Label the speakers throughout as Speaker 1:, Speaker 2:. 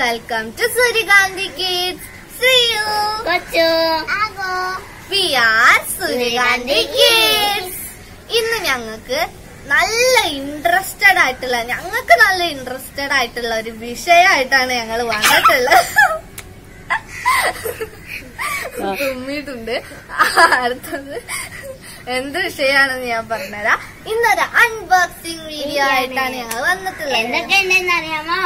Speaker 1: Welcome to Suryakanthi kids ശ്രീയു
Speaker 2: കൊച്ചു
Speaker 1: we R സൂര്യകാന്തി കിഡ്സ് ഇന്ന് ഞങ്ങൾക്ക് നല്ല ഇൻട്രസ്റ്റഡ് ആയിട്ടുള്ള ഞങ്ങൾക്ക് നല്ല ഇൻട്രസ്റ്റഡ് ആയിട്ടുള്ള ഒരു വിഷയമായിട്ടാണ് ഞങ്ങൾ വന്നിട്ടുള്ളത് തുമ്മിയിട്ടുണ്ട് അടുത്തത് എന്ത് വിഷയമാണെന്ന് ഞാൻ പറഞ്ഞുതരാം ഇന്നൊരു അൺബോക്സിംഗ് വീഡിയോ ആയിട്ടാണ് ഞങ്ങൾ വന്നിട്ടുള്ളത്
Speaker 2: എന്തൊക്കെ ഉണ്ടെന്ന് അറിയാമോ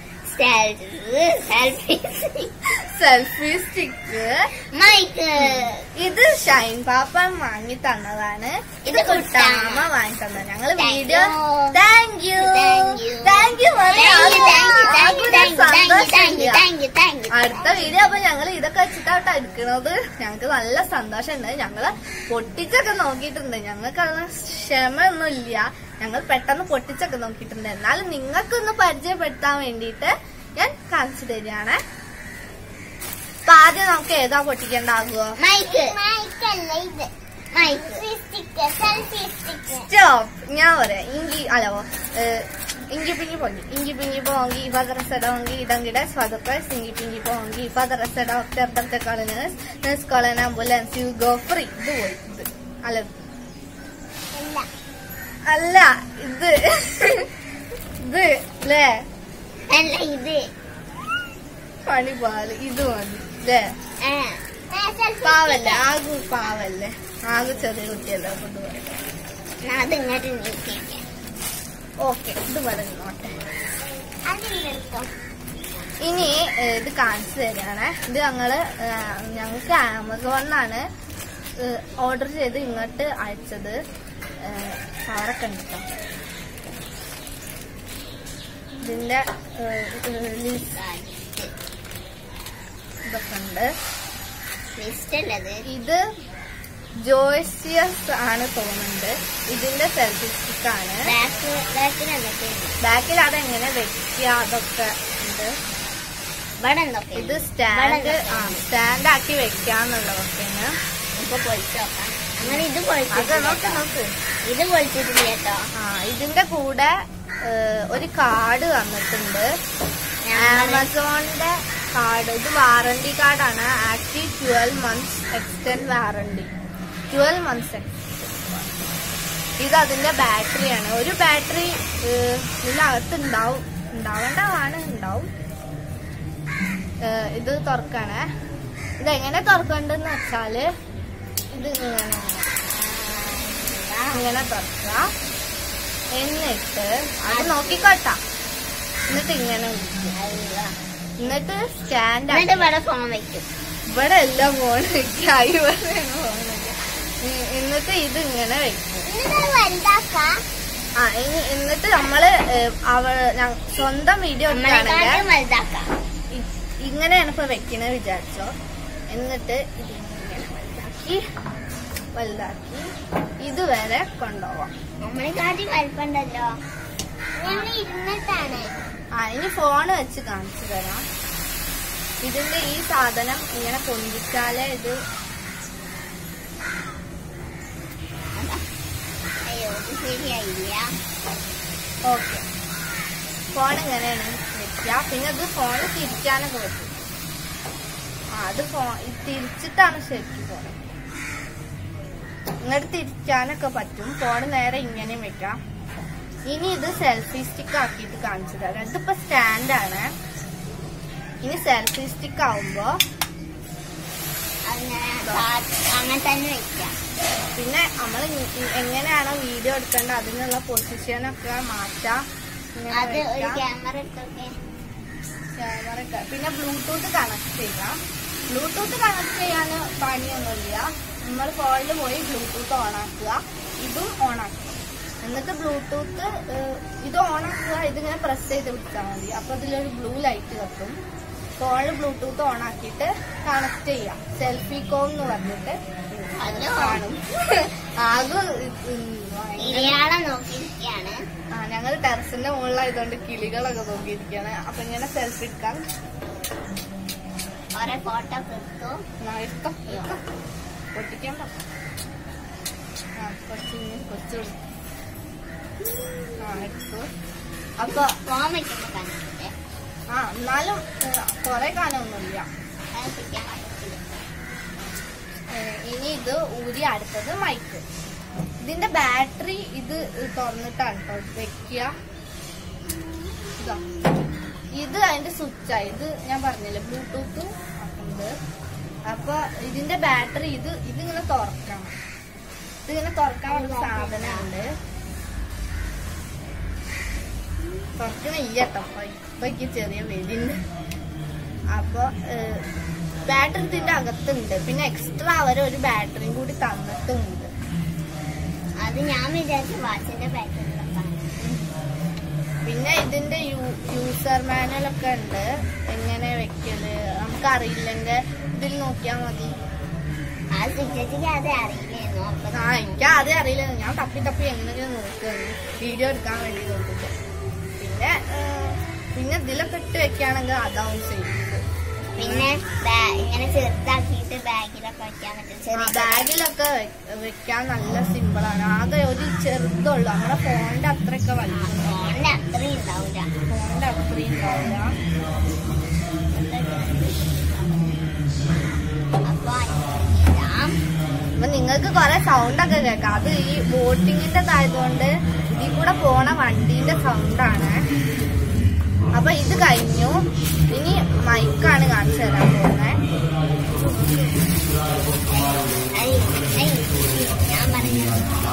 Speaker 2: സെൽഫി
Speaker 1: സെൽഫി സ്റ്റിക്ക്
Speaker 2: മൈക്ക്
Speaker 1: ഇത് ഷൈൻ പാപ്പൻ വാങ്ങി തന്നതാണ് ഇത്
Speaker 2: ഇത്
Speaker 1: കുട്ടാമ്മ
Speaker 2: കുട്ടാമ്മ.
Speaker 1: വാങ്ങി തന്നത് ഞങ്ങള്
Speaker 2: Thank
Speaker 1: video
Speaker 2: you.
Speaker 1: Thank you
Speaker 2: Thank you.
Speaker 1: Thank you
Speaker 2: അടുത്ത
Speaker 1: അടുത്ത വീഡിയോ അപ്പൊ ഞങ്ങൾ ഇതൊക്കെ വെച്ചിട്ടാണ് എടുക്കണത് ഞങ്ങൾക്ക് നല്ല സന്തോഷമുണ്ട് ഞങ്ങള് പൊട്ടിച്ചൊക്കെ നോക്കിയിട്ടുണ്ട് ഞങ്ങൾക്ക് അത് ക്ഷമയൊന്നും ഇല്ല ഞങ്ങൾ പെട്ടെന്ന് പൊട്ടിച്ചൊക്കെ നോക്കിയിട്ടുണ്ട് എന്നാലും നിങ്ങൾക്കൊന്ന് പരിചയപ്പെടുത്താൻ വേണ്ടിയിട്ട് ഞാൻ കാണിച്ചു തരികയാണ് അപ്പൊ ആദ്യം നമുക്ക് ഏതാ പൊട്ടിക്കേണ്ടാകുമോ
Speaker 2: മൈക്ക് മൈക്കല്ല ഇത് മൈക്ക് സെൽഫി സ്റ്റിക്ക്
Speaker 1: സ്റ്റോപ്പ് ഞാൻ പറയാം ഇങ്കി അല്ലോ ഇങ്കി പിങ്കി പോങ്കി ഇങ്കി പിങ്കി പോങ്കി പതറസടോങ്കി ഇടങ്കിട സ്വതപ്രസ് ഇങ്കി പിങ്കി പോങ്കി പതറസട ഒറ്റ കോളനേഴ്സ് നെസ് കോളൻ ആംബുലൻസ് യു ഗോ ഫ്രീ ഇത് പോയി ഇത് അല്ല അല്ല ഇത് ഇത് അല്ലേ
Speaker 2: അല്ല ഇത്
Speaker 1: പണി പാല് ഇത് മതി അല്ലേ
Speaker 2: ആ.
Speaker 1: പാവല്ലേ ആകു പാവല്ലേ ആകു ചെറിയ കുട്ടിയല്ലേ കൊണ്ടുപോയി
Speaker 2: എന്നാ അത് ഇങ്ങോട്ട് നീക്കിക്കാം
Speaker 1: ഓക്കെ ഇത് പറഞ്ഞോട്ടെ
Speaker 2: അതിലെടുത്തോ
Speaker 1: ഇനി ഏ, ഇത് കാണിച്ചു തരാണ് ഇത് ഞങ്ങള് ഏ, ഞങ്ങൾക്ക് ആമസോണിലാണ് ഓർഡർ ചെയ്ത് ഇങ്ങോട്ട് അയച്ചത് കവറൊക്കെ ഉണ്ട് ട്ടോ. ഇതിന്റെ ഏ, ഏ, ലിസ്റ്റ് ഇതൊക്കെ ഉണ്ട്
Speaker 2: ലിസ്റ്റ് ഉള്ളത്
Speaker 1: ഇത് ജോയ്സിയസ് ആണ് തോന്നുന്നുണ്ട് ഇതിന്റെ സെൽഫി സ്റ്റിക്ക് ആണ്
Speaker 2: ബാക്ക് ബാക്കിൽ എന്തൊക്കെയുണ്ട്
Speaker 1: ബാക്കിൽ അതെങ്ങനെ വെക്കുക അതൊക്കെ ഉണ്ട്
Speaker 2: ഇവിടെ എന്തൊക്കെ
Speaker 1: ഇത് സ്റ്റാൻഡ് ആ സ്റ്റാൻഡ് ആക്കി വെക്കാന്നുള്ള ഓക്കെയാണ്
Speaker 2: ഇപ്പൊ പൊളിച്ചു നോക്കാം അങ്ങനെ ഇത്
Speaker 1: അത്
Speaker 2: പൊളിച്ചിട്ടില്ല
Speaker 1: നോക്ക്
Speaker 2: കേട്ടോ.
Speaker 1: നോക്ക്
Speaker 2: ഇത് പൊളിച്ചിട്ടില്ല കേട്ടോ
Speaker 1: ആ ഇതിന്റെ കൂടെ ഏഹ്, ഒരു കാർഡ് തന്നിട്ടുണ്ട്
Speaker 2: ഞങ്ങള്
Speaker 1: ആമസോണിന്റെ കാർഡ് ഇത് വാറണ്ടി കാർഡാണ് active twelve months extend warranty twelve months ഇത് അതിന്റെ ബാറ്ററിയാണ് ഒരു ബാറ്ററി ഇതിനകത്ത് ഉണ്ടാവും ഉണ്ടാവേണ്ടതാണ് ഉണ്ടാവും ഏഹ്, ഇത് തുറക്കണേ ഇത് എങ്ങനെ തുറക്കണ്ടെന്ന് വെച്ചാല് ഇത് ഇങ്ങനെ ഇങ്ങനെ തുറക്കുക എന്നിട്ട് അത് നോക്കിക്കോട്ടാ എന്നിട്ട് ഇങ്ങനെ പിടിക്കുക. എന്നിട്ട് സ്റ്റാൻഡ്
Speaker 2: എന്നിട്ട് ഇവിടെ ഫോൺ വെക്കും
Speaker 1: ഇവിടെ എല്ലാം ഫോൺ വെക്കായി ഇവിടെ ഫോൺ എന്നിട്ട് ഇത് ഇങ്ങനെ വെക്കും ആ ഇനി എന്നിട്ട് നമ്മള് ഏഹ്, അവ ഞ- സ്വന്തം വീഡിയോ എടുക്കുകയാണെങ്കിൽ
Speaker 2: നമ്മളെക്കാട്ടും വലുതാക്കാം
Speaker 1: ഇ- ഇങ്ങനെയാണ് ഇപ്പൊ വെക്കണത് വിചാരിച്ചോ എന്നിട്ട് ഇത് ഇങ്ങനെ വലുതാക്കി വലുതാക്കി ഇതുവരെ കൊണ്ടുപോവാം
Speaker 2: നമ്മളെക്കാട്ടും വലിപ്പുണ്ടല്ലോ ഞങ്ങൾ ഇരുന്നിട്ടാണ്
Speaker 1: ആ ഇനി ഫോൺ വെച്ച് കാണിച്ചു തരാം ഇതിന്റെ ഈ സാധനം ഇങ്ങനെ പൊന്തിച്ചാലേ ഇത്
Speaker 2: അയ്യോ ഇത് ശരിയായില്ല
Speaker 1: ഓക്കെ ഫോൺ ഇങ്ങനെയാണ് വെക്കുക പിന്നെ ഇത് ഫോൺ തിരിക്കാനൊക്കെ പറ്റും ആ അത് ഫോൺ തിരിച്ചിട്ടാണ് ശരിക്കും ഫോൺ ഇങ്ങോട്ട് തിരിക്കാനൊക്കെ പറ്റും ഫോൺ നേരെ ഇങ്ങനെ വെക്കാം ഇനി ഇത് സെൽഫി സ്റ്റിക്ക് ആക്കിയിട്ട് കാണിച്ചു തരാം ഇതിപ്പോ സ്റ്റാൻഡാണ് ഇനി സെൽഫി സ്റ്റിക്ക് ആവുമ്പോ
Speaker 2: അങ്ങനെ കാ- അങ്ങനെ തന്നെ വെക്കാം
Speaker 1: പിന്നെ നമ്മൾ എങ്ങനെയാണോ വീഡിയോ എടുക്കേണ്ടത് അതിനുള്ള പൊസിഷനൊക്കെ മാറ്റാം ഇങ്ങനെ
Speaker 2: അത് ഒരു
Speaker 1: വെക്കാം.
Speaker 2: ക്യാമറ എടുത്തൊക്കെ
Speaker 1: ക്യാമറ ഒക്കെ. പിന്നെ ബ്ലൂടൂത്ത് കണക്ട് ചെയ്യാം ബ്ലൂടൂത്ത് കണക്ട് ചെയ്യാൻ പണിയൊന്നുമില്ല നമ്മൾ ഫോണിൽ പോയി ബ്ലൂടൂത്ത് ഓൺ ആക്കുക ഇതും ഓൺ ആക്കുക എന്നിട്ട് ബ്ലൂടൂത്ത് ഏഹ്, ഇത് ഓൺ ആക്കുക ഇതിങ്ങനെ പ്രസ് ചെയ്ത് വിട്ടാൽ മതി അപ്പൊ ഇതിലൊരു ബ്ലൂ ലൈറ്റ് കത്തും ഫോണിൽ ബ്ലൂടൂത്ത് ഓൺ ആക്കിയിട്ട് കണക്ട് ചെയ്യാം സെൽഫി കോം എന്ന് പറഞ്ഞിട്ട്
Speaker 2: ഹലോ.
Speaker 1: കാണും ആകെ ഉം, ഭയങ്കര
Speaker 2: ഇയാളെ നോക്കിയിരിക്കുകയാണ്
Speaker 1: ആ ഞങ്ങൾ ടെറസിന്റെ മുകളിലായതുകൊണ്ട് കിളികളൊക്കെ നോക്കിയിരിക്കാണ് അപ്പൊ ഇങ്ങനെ സെൽഫി എടുക്കാം
Speaker 2: കുറെ ഫോട്ടോ ഒക്കെ എടുത്തു
Speaker 1: ആ, എടുത്തോ എടുത്തോ പൊട്ടിക്കണ്ട ആ കുറച്ച് ഇനി കുറച്ച് കൊടു. ആ എടുത്തു അപ്പൊ
Speaker 2: ഫോൺ വെക്കുമ്പോ കാണിച്ചിട്ട്
Speaker 1: ആ എന്നാലും കുറെ കാലമൊന്നുമില്ല
Speaker 2: അത് പിടിക്കാൻ പറ്റത്തില്ല.
Speaker 1: ഏഹ് ഇനി ഇത് ഊരി അടുത്തത് മൈക്ക് ഇതിന്റെ ബാറ്ററി ഇത് തുറന്നിട്ടാണ് കേട്ടോ വെക്കുക ഇതാ. ഇത് അതിന്റെ സ്വിച്ചാ ഇത് ഞാൻ പറഞ്ഞില്ലേ ബ്ലൂടൂത്ത് ഉണ്ട് അപ്പൊ ഇതിന്റെ ബാറ്ററി ഇത് ഇതിങ്ങനെ തുറക്കണം ഇതിങ്ങനെ തുറക്കാൻ ഒരു സാധനമുണ്ട് തുറക്കണില്ല കേട്ടോ ഇപ്പൊ എനിക്ക് ചെറിയ വെടിയുണ്ട് അപ്പൊ ബാറ്ററി ഇതിന്റെ അകത്തുണ്ട് പിന്നെ എക്സ്ട്രാ അവർ ഒരു ബാറ്ററിയും കൂടി തന്നിട്ടുമുണ്ട്
Speaker 2: അത് ഞാൻ വിചാരിച്ചു വാച്ചിന്റെ ബാറ്ററിയിലൊക്കെ
Speaker 1: പിന്നെ ഇതിന്റെ യൂസർ മാനുവൽ ഒക്കെ ഉണ്ട് എങ്ങനെ വെക്കല് നമുക്ക് അറിയില്ലെങ്കിൽ ഇതിൽ നോക്കിയാൽ മതി
Speaker 2: ആ സിറ്റേക്ക് അത് അറിയില്ലായിരുന്നു അപ്പൊ
Speaker 1: ആ എനിക്ക് ആദ്യം അറിയില്ല ഞാൻ തപ്പി തപ്പി എങ്ങനെയൊക്കെ നോക്കുന്നു വീഡിയോ എടുക്കാൻ വേണ്ടി നോക്കിട്ട് പിന്നെ ഏഹ്, പിന്നെ ഇതിലൊക്കെ ഇട്ട് വെക്കുകയാണെങ്കിൽ അതാവും സേഫ്
Speaker 2: പിന്നെ ബാ- ഇങ്ങനെ ചെറുതാക്കിയിട്ട് ബാഗിലൊക്കെ വെക്കാൻ പറ്റും ചെറിയ
Speaker 1: ബാഗിലൊക്കെ വെ- വെക്കാൻ നല്ല സിമ്പിളാണ് ആകെ ഒരു ചെറുതുള്ളൂ നമ്മുടെ ഫോണിന്റെ അത്രയൊക്കെ വലിയ
Speaker 2: ഫോണിന്റെ അത്രയും ഉണ്ടാവില്ല
Speaker 1: ഫോണിന്റെ അത്രയും ഉണ്ടാവില്ല
Speaker 2: അപ്പൊ ഇടാം
Speaker 1: അപ്പൊ നിങ്ങൾക്ക് കുറെ സൗണ്ട് ഒക്കെ കേൾക്കാം അത് ഈ ബോട്ടിങ്ങിന്റെ ആയതുകൊണ്ട് ഇതിൽ കൂടെ പോണ വണ്ടീന്റെ സൗണ്ടാണ് അപ്പൊ ഇത് കഴിഞ്ഞു ഇനി മൈക്കാണ് കാണിച്ചു തരാൻ പോകുന്നത്
Speaker 2: ഐ, ഐ, ഞാൻ പറഞ്ഞു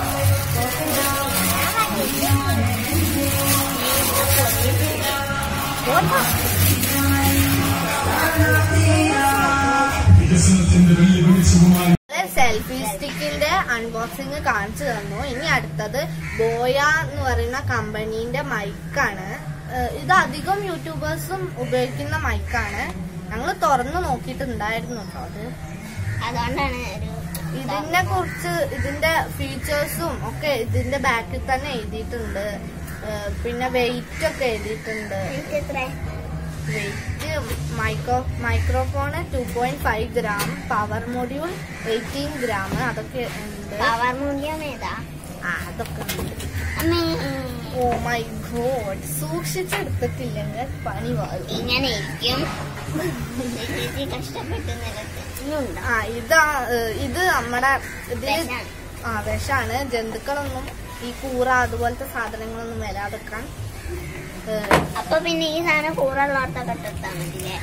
Speaker 3: വികസനത്തിന്റെ വെള്ളി വെളിച്ചവുമായി
Speaker 1: സെൽഫി സ്റ്റിക്കിന്റെ അൺബോക്സിങ് കാണിച്ചു തന്നു ഇനി അടുത്തത് ബോയ എന്ന് പറയുന്ന കമ്പനീന്റെ മൈക്കാണ് ഇത് അധികം യൂട്യൂബേഴ്സും ഉപയോഗിക്കുന്ന മൈക്കാണ് ഞങ്ങൾ തുറന്നു നോക്കിയിട്ടുണ്ടായിരുന്നു കേട്ടോ അത്
Speaker 2: അതുകൊണ്ടാണ് ഒരു
Speaker 1: ഇതിനെ കുറിച്ച് ഇതിന്റെ ഫീച്ചേഴ്സും ഒക്കെ ഇതിന്റെ ബാക്കിൽ തന്നെ എഴുതിയിട്ടുണ്ട് ഏഹ് പിന്നെ വെയിറ്റ് ഒക്കെ എഴുതിയിട്ടുണ്ട്
Speaker 2: എനിക്ക് എത്ര
Speaker 1: weight micro microphone two point five gram power module eighteen gram അതൊക്കെ ഉണ്ട്
Speaker 2: പവർ മൂല്യം ഏതാ
Speaker 1: ആ, അതൊക്കെ ഉണ്ട്
Speaker 2: അമ്മേ
Speaker 1: ഓ മൈ ഗോഡ് സൂക്ഷിച്ചെടുത്തിട്ടില്ലെങ്കിൽ പണി വാഴും
Speaker 2: ഇങ്ങനെ ഇരിക്കും ചേച്ചി കഷ്ടപ്പെട്ട് നിലത്തുണ്ട്
Speaker 1: ആ ഇതാ ഏഹ് ഇത് നമ്മുടെ ഇതില്
Speaker 2: വിഷാണ്.
Speaker 1: ആ വിഷാണ് ജന്തുക്കളൊന്നും ഈ കൂറ അതുപോലത്തെ സാധനങ്ങളൊന്നും വരാതെക്കാൻ ഏഹ്,
Speaker 2: അപ്പൊ പിന്നെ ഈ സാധനം കൂറുള്ളോർത്തൊക്കെ ഇട്ടെടുത്താൽ മതില്ലേ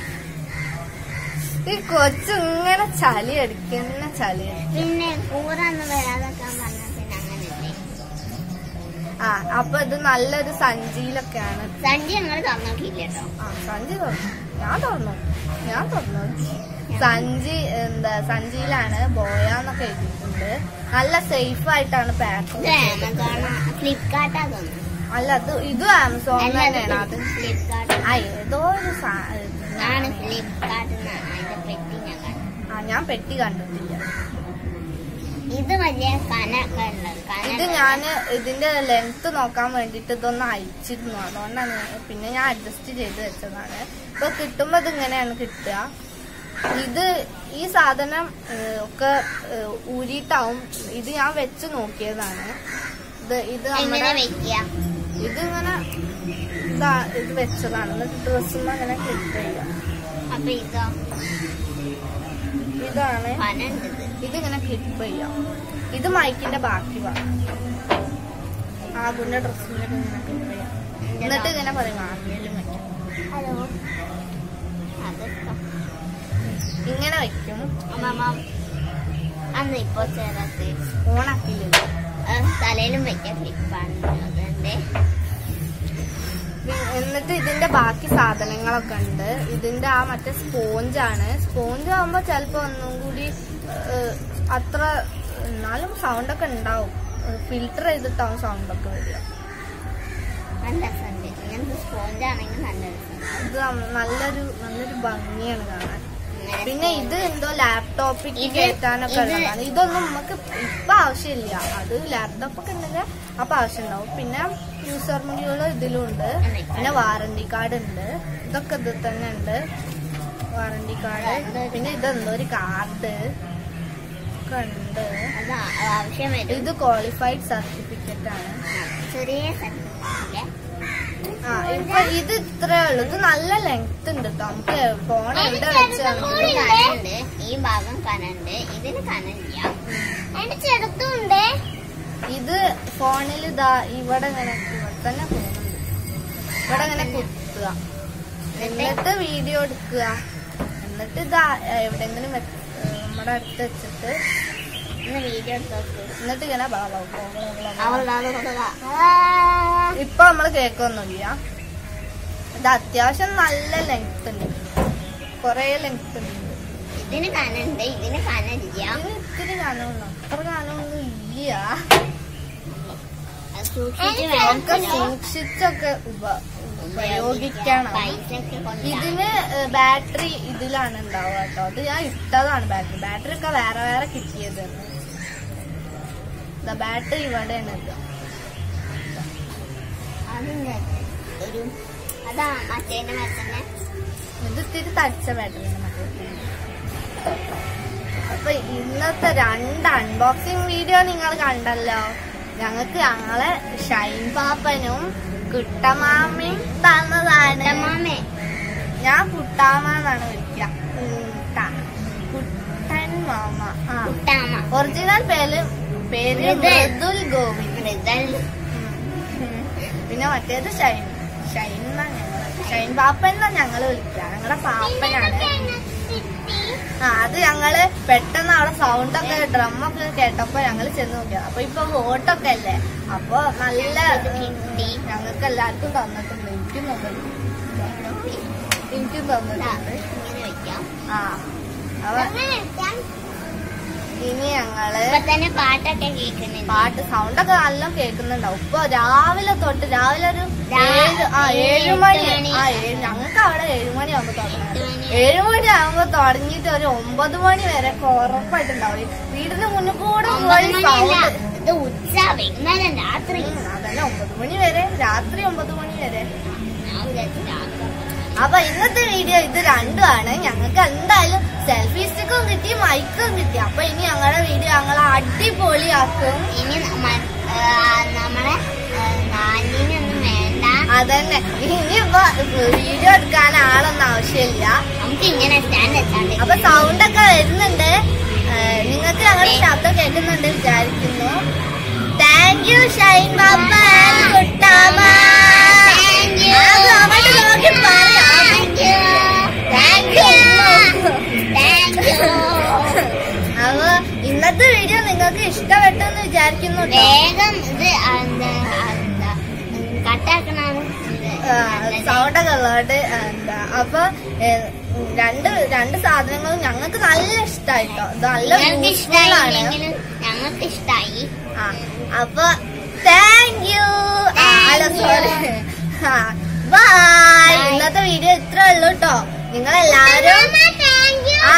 Speaker 1: ഈ കൊച്ചു ഇങ്ങനെ ചളി അടിക്കുന്ന ചളി അടിക്കും.
Speaker 2: പിന്നെ കൂറൊന്നും വരാതെക്കാൻ പറഞ്ഞാൽ പിന്നെ അങ്ങനെയല്ലേ
Speaker 1: ആ അപ്പൊ ഇത് നല്ലൊരു സഞ്ചിയിലൊക്കെയാണ്
Speaker 2: സഞ്ചി ഞങ്ങൾ തന്നോക്കില്ല കേട്ടോ
Speaker 1: ആ സഞ്ചി തുറന്നു ഞാൻ തുറന്നു ഞാൻ തുറന്നു സഞ്ചി എന്താ സഞ്ചിയിലാണ് ബോയാന്നൊക്കെ എഴുതിയിട്ടുണ്ട് നല്ല സേഫ് ആയിട്ടാണ് പാക്ക്
Speaker 2: ഇത് ആമസോൺ ഫ്ലിപ്കാർട്ടാ തോന്നുന്നു
Speaker 1: അല്ല അത് ഇതും ആമസോൺ തന്നെയാണ് അത്
Speaker 2: ഫ്ലിപ്കാർട്ട്
Speaker 1: ആ ഏതോ ഒരു സാ-
Speaker 2: ആണ് ഫ്ലിപ്കാർട്ട് അതിന്റെ പെട്ടി ഞാൻ കണ്ടു
Speaker 1: ആ ഞാൻ പെട്ടി കണ്ടിട്ടില്ല
Speaker 2: ഇത് വലിയ കനൊക്കെ ഉണ്ട് കന
Speaker 1: ഇത് ഞാൻ ഇതിന്റെ ലെങ്ത് നോക്കാൻ വേണ്ടിട്ട് ഇതൊന്ന് അയച്ചിരുന്നു അതുകൊണ്ടാണ് പിന്നെ ഞാൻ അഡ്ജസ്റ്റ് ചെയ്ത് വെച്ചതാണ് ഇപ്പൊ കിട്ടുമ്പോ ഇത് ഇങ്ങനെയാണ് കിട്ടുക ഇത് ഈ സാധനം ഏഹ്, ഒക്കെ ഏഹ്, ഊരിയിട്ടാവും ഇത് ഞാൻ വെച്ച് നോക്കിയതാണ് ഇത് ഇത്
Speaker 2: എങ്ങനെ
Speaker 1: നമ്മുടെ
Speaker 2: വെക്കുക
Speaker 1: ഇതിങ്ങനെ ഇതാ ഇത് വെച്ചതാണ് എന്നിട്ട് ഡ്രസ്സും അങ്ങനെ ക്ലിക്ക് ചെയ്യാം
Speaker 2: അപ്പൊ ഇതോ
Speaker 1: ഇതാണ്
Speaker 2: കനുണ്ട് ഇത്
Speaker 1: ഇതിങ്ങനെ ക്ലിപ്പ് ചെയ്യാം ഇത് മൈക്കിന്റെ ബാക്കി ഭാഗം ആകുന്റെ ഡ്രസ്സിലൊക്കെ ഇങ്ങനെ ക്ലിപ്പ് ചെയ്യാം എന്നിട്ട് ഇങ്ങനെ പറയും ആദ്യം വെക്കാം
Speaker 2: ഹലോ അതൊക്കെ
Speaker 1: ഇങ്ങനെ വെക്കും
Speaker 2: അമ്മമ്മ അന്ന് ഇപ്പൊ ചേരാത്ത
Speaker 1: ഓണാക്കില്ല
Speaker 2: തലയിലും വെക്കാൻ ക്ലിപ്പാണ് അതിന്റെ
Speaker 1: എന്നിട്ട് ഇതിന്റെ ബാക്കി സാധനങ്ങളൊക്കെ ഉണ്ട് ഇതിന്റെ ആ മറ്റേ സ്പോഞ്ചാണ് സ്പോഞ്ച് ആകുമ്പോ ചിലപ്പോ ഒന്നും കൂടി ഏഹ്, അത്ര എന്നാലും സൗണ്ട് ഒക്കെ ഉണ്ടാവും ഫിൽട്ടർ ചെയ്തിട്ടാവും സൗണ്ട് ഒക്കെ വരിക
Speaker 2: നല്ല രസമുണ്ട് ഇങ്ങനത്തെ സ്പോഞ്ച് ആണെങ്കിൽ നല്ല രസം
Speaker 1: ഇത് നല്ലൊരു നല്ലൊരു ഭംഗിയാണ് കാണാൻ
Speaker 2: ഇങ്ങനെ
Speaker 1: പിന്നെ ഇത് എന്തോ ലാപ്ടോപ്പിൽ
Speaker 2: ഇത്
Speaker 1: കയറ്റാനൊക്കെ
Speaker 2: ഇത്
Speaker 1: ഉള്ളതാണ് ഇതൊന്നും നമുക്ക് ഇപ്പൊ ആവശ്യമില്ല അത് ലാപ്ടോപ്പ് ഒക്കെ ഉണ്ടെങ്കിൽ അപ്പൊ ആവശ്യം ഉണ്ടാവും പിന്നെ യൂസർ മൊഡ്യൂൾ ഇതിലുണ്ട് പിന്നെ വാറണ്ടി കാർഡ് ഉണ്ട് ഇതൊക്കെ ഇതിൽ തന്നെ ഉണ്ട് വാറണ്ടി കാർഡ് പിന്നെ ഇതെന്തോ ഒരു കാർഡ് ഒക്കെ ഉണ്ട്
Speaker 2: അത് ആവശ്യം വരും
Speaker 1: ഇത് ക്വാളിഫൈഡ് സർട്ടിഫിക്കറ്റ് ആണ്
Speaker 2: ചെറിയ സർട്ടിഫിക്കറ്റ്
Speaker 1: ആ ഇപ്പൊ ഇത് ഇത്രേ ഉള്ളൂ ഇത് നല്ല ലെങ്ത് ഉണ്ട് കേട്ടോ നമുക്ക് ഫോൺ എവിടെ വെച്ചാണെങ്കിലും
Speaker 2: ഇതിന് കനുണ്ട് ഈ ഭാഗം കനുണ്ട് ഇതിന് കനില്ല അതിന്റെ ചെറുത്തുണ്ട്
Speaker 1: ഇത് ഫോണിൽ ഇതാ ഇവിടെ ഇങ്ങനെ ഇവിടെ തന്നെ പോകുന്നുണ്ട് ഇവിടെ ഇങ്ങനെ കുത്തുക എന്നിട്ട് വീഡിയോ എടുക്കുക എന്നിട്ട് ഇതാ എവിടെയെങ്കിലും വെച്ച് നമ്മുടെ അടുത്ത് വെച്ചിട്ട്
Speaker 2: ഇന്ന് വീഡിയോ എടുത്തോക്ക്
Speaker 1: എന്നിട്ട് ഇങ്ങനെ ബള ബള ബള ബള ബള.
Speaker 2: അവളുടെ കൊടുക്ക
Speaker 1: ഇപ്പൊ നമ്മള് കേക്കൊന്നുമില്ല ഇത് അത്യാവശ്യം നല്ല ലെങ്ത് ഉണ്ട് കൊറേ ലെങ്ത് ഉണ്ട്
Speaker 2: ഇതിന് കനുണ്ട് ഇതിന് കനില്ല
Speaker 1: ഇതിന് ഇത്തിരി കാലമൊന്നും അത്ര കാലമൊന്നും ഇല്ല
Speaker 2: അത് സൂക്ഷിച്ച്
Speaker 1: ഒക്കെ
Speaker 2: വേണം
Speaker 1: സൂക്ഷിച്ചൊക്കെ ഉപ- ഉപയോഗിക്കണം
Speaker 2: പൈസ ഒക്കെ കൊണ്ട്
Speaker 1: ഇതിന് ബാറ്ററി ഇതിലാണ് ഉണ്ടാവുക കേട്ടോ അത് ഞാൻ ഇട്ടതാണ് ബാറ്ററി ബാറ്ററി ഒക്കെ വേറെ വേറെ കിട്ടിയത് ബാറ്ററി ഇവിടെയാണ് ഇത്
Speaker 2: അതിന്റെ ഒരു അതാ മറ്റേന്റെ മരത്തന്നെ
Speaker 1: ഇത് ഇത്തിരി തടിച്ച ബാറ്ററിയാണ് മറ്റേ അപ്പൊ ഇന്നത്തെ രണ്ട് അൺബോക്സിംഗ് വീഡിയോ നിങ്ങൾ കണ്ടല്ലോ ഞങ്ങൾക്ക് ഞങ്ങളെ ഷൈൻ പാപ്പനും കുട്ടമാമയും തന്നതാണ്
Speaker 2: മാമേ
Speaker 1: ഞാൻ കുട്ടാമ എന്നാണ് വിളിക്കുക കുട്ട കുട്ടൻ മാമ ആ
Speaker 2: കുട്ടാമ
Speaker 1: ഒറിജിനൽ പേര് പേര്
Speaker 2: മൃദുൽ.
Speaker 1: മൃദുൽ ഗോവിന്ദ്
Speaker 2: മൃദൽ
Speaker 1: ഉം. പിന്നെ മറ്റേത് ഷൈൻ ഷൈൻ എന്നാ ഞങ്ങള് ഷൈൻ പാപ്പൻ എന്നാ ഞങ്ങള് വിളിക്കുക ഞങ്ങളുടെ പാപ്പനാണ് ആ അത് ഞങ്ങള് പെട്ടെന്ന് അവിടെ സൗണ്ട് ഒക്കെ ഡ്രം ഒക്കെ കേട്ടപ്പോ ഞങ്ങള് ചെന്ന് നോക്കിയത് അപ്പൊ ഇപ്പൊ വോട്ടൊക്കെ അല്ലേ അപ്പൊ നല്ല
Speaker 2: കിട്ടി.
Speaker 1: ഞങ്ങൾക്ക് എല്ലാവർക്കും തന്നിട്ടുണ്ട് എനിക്കും തന്നിട്ടുണ്ട് എനിക്കും തന്നിട്ടുണ്ട്
Speaker 2: ഇങ്ങനെ വെക്കാം
Speaker 1: ആ അവ
Speaker 2: അങ്ങനെ വെക്കാം
Speaker 1: ഇനി ഞങ്ങള്
Speaker 2: ഇപ്പൊ തന്നെ പാട്ടൊക്കെ കേൾക്കുന്നുണ്ട്
Speaker 1: പാട്ട് സൗണ്ട് ഒക്കെ നല്ല കേൾക്കുന്നുണ്ടാവും ഇപ്പൊ രാവിലെ തൊട്ട് രാവിലെ ഒരു
Speaker 2: രാ-
Speaker 1: ഏഴ് ആ
Speaker 2: ഏഴ്
Speaker 1: ഏഴു മണി
Speaker 2: മണി.
Speaker 1: ആ ഏഴ് ഞങ്ങൾക്ക് അവിടെ ഏഴു മണി ആകുമ്പോ തുടങ്ങാം
Speaker 2: എട്ട് മണി.
Speaker 1: ഏഴു മണി ആകുമ്പോ തുടങ്ങിയിട്ട് ഒരു ഒമ്പത് മണി വരെ ഒക്കെ ഉറപ്പായിട്ടുണ്ടാവും ഈ വീടിന് മുന്നിൽ കൂടെ
Speaker 2: ഒമ്പത്
Speaker 1: പോയി
Speaker 2: മണിയല്ല
Speaker 1: സൗണ്ട്
Speaker 2: ഇത് ഉച്ച വൈകുന്നേരം രാത്രി
Speaker 1: അതന്നെ ഒമ്പത് മണി വരെ രാത്രി ഒമ്പത് മണി വരെ
Speaker 2: ഞാൻ വിചാരിച്ചു രാത്രി
Speaker 1: അപ്പൊ ഇന്നത്തെ വീഡിയോ ഇത് രണ്ടുമാണ് ഞങ്ങൾക്ക് എന്തായാലും സെൽഫി സ്റ്റിക്കും കിട്ടി മൈക്കും കിട്ടി അപ്പൊ ഇനി ഞങ്ങളുടെ വീഡിയോ ഞങ്ങൾ അടിപൊളിയാക്കും
Speaker 2: ഇനി നമ്മ- ആ, നമ്മളെ ആ, നാലിനൊന്നും വേണ്ട
Speaker 1: അതന്നെ ഇനിയിപ്പോ വീഡിയോ എടുക്കാൻ ആളൊന്നും ആവശ്യമില്ല
Speaker 2: നമുക്ക് ഇങ്ങനെ സ്റ്റാൻഡ് വെച്ചാണ്ട്
Speaker 1: അപ്പൊ സൗണ്ട് ഒക്കെ വരുന്നുണ്ട് ഏഹ് നിങ്ങൾക്ക് ഞങ്ങളുടെ ശബ്ദം കേൾക്കുന്നുണ്ട് വിചാരിക്കുന്നു താങ്ക് യു ഷൈൻ ബാബ കുട്ടാമ
Speaker 2: Thank you.
Speaker 1: അത് അങ്ങോട്ട് നോക്കി പറയാം
Speaker 2: Thank you.
Speaker 1: Thank you
Speaker 2: Thank you.
Speaker 1: അപ്പൊ ഇന്നത്തെ വീഡിയോ നിങ്ങൾക്ക് ഇഷ്ടപ്പെട്ടെന്ന് വിചാരിക്കുന്നു ട്ടോ.
Speaker 2: വേഗം ഇത് എന്താ എന്താ കട്ടാക്കണാണ്
Speaker 1: സൗണ്ട് ഒക്കെ ഉള്ളതുകൊണ്ട് എന്താ അപ്പൊ ഏഹ്, രണ്ട് രണ്ട് സാധനങ്ങളും ഞങ്ങൾക്ക് നല്ല ഇഷ്ടായിട്ടോ ഇത് നല്ല
Speaker 2: നിങ്ങൾക്ക്
Speaker 1: യൂസ്ഫുൾ ആണ്
Speaker 2: ഇഷ്ടമായില്ലെങ്കിലും ഞങ്ങൾക്ക് ഇഷ്ടമായി
Speaker 1: ആ, അപ്പൊ താങ്ക് യു അല്ല
Speaker 2: Thank you.
Speaker 1: Sorry bye
Speaker 2: Bye.
Speaker 1: ഇന്നത്തെ വീഡിയോ ഇത്ര ഉള്ളൂ കേട്ടോ നിങ്ങൾ എല്ലാവരും ആ.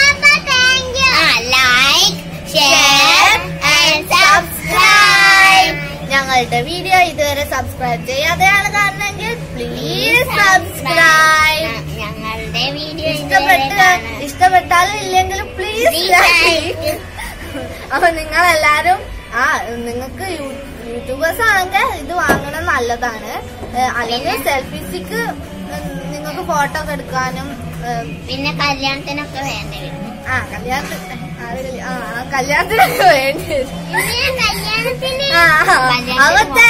Speaker 2: Like
Speaker 1: Share
Speaker 2: share
Speaker 1: and
Speaker 2: and subscribe
Speaker 1: ഞങ്ങളുടെ വീഡിയോ ഇതുവരെ സബ്സ്ക്രൈബ് ചെയ്യാതെയാണ് കാണണമെങ്കിൽ പ്ലീസ് സബ്സ്ക്രൈബ്
Speaker 2: ഞങ്ങളുടെ വീഡിയോ
Speaker 1: ഇഷ്ടപ്പെട്ട് ഇഷ്ടപ്പെട്ടാലും ഇല്ലെങ്കിലും പ്ലീസ് ലൈക്ക് അപ്പൊ നിങ്ങൾ എല്ലാരും ആ നിങ്ങൾക്ക് യൂട്യൂബേഴ്സ് ആണെങ്കിൽ ഇത് വാങ്ങണം നല്ലതാണ് ഏഹ്, അല്ലെങ്കിൽ സെൽഫി സ്റ്റിക്ക് നിങ്ങൾക്ക് ഫോട്ടോ ഒക്കെ എടുക്കാനും ഏഹ്,
Speaker 2: പിന്നെ കല്യാണത്തിനൊക്കെ വേണ്ടി വരും
Speaker 1: ആ കല്യാണത്തിന് ആര് കല്യ- ആ ആ, കല്യാണത്തിനൊക്കെ വേണ്ടി വരും.
Speaker 2: കല്യാണത്തിന്
Speaker 1: ആ, ആ. അപ്പൊ